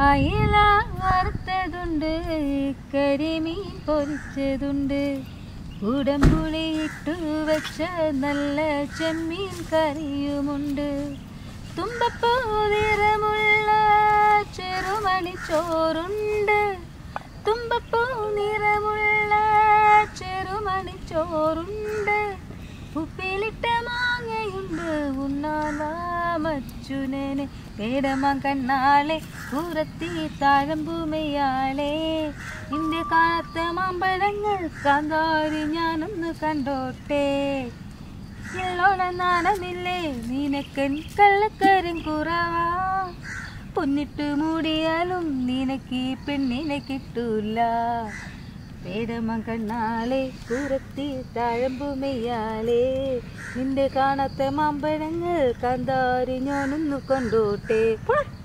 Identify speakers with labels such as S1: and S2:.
S1: അയില വറുത്തതുണ്ട് കരിമീൻ പൊരിച്ചതുണ്ട് ഉടമ്പുളി ഇട്ടു വെച്ച നല്ല ചെമ്മീൻ കറിയുമുണ്ട് തുമ്പപ്പൂ നിറമുള്ള ചെറുമണി ചോറുണ്ട് തുമ്പപ്പൂ നിറമുള്ള ചെറുമണി ചോറുണ്ട് ഉപ്പിലിട്ട മാങ്ങയുണ്ട് ഉണ്ണാലാമച്ചുനനെ പേടമാ കണ്ണാളെ പുറത്തി താഴമ്പൂമയാളെ നിന്റെ കാണത്ത മാമ്പഴങ്ങൾ കാന്താരി ഞാനൊന്ന് കണ്ടോട്ടെ എള്ളോണ നാണമില്ലേ നിനക്കൻ കള്ളക്കരും കുറവാ പൊന്നിട്ട് മൂടിയാലും നിനക്ക് ഈ പെണ്ണിനെ കിട്ടൂല പേടമ കണ്ണാളെ പുറത്തി താഴമ്പുമയാളെ നിന്റെ കാണാത്ത മാമ്പഴങ്ങൾ കാന്താരി ഞാനൊന്നു കൊണ്ടോട്ടെ പോടാ.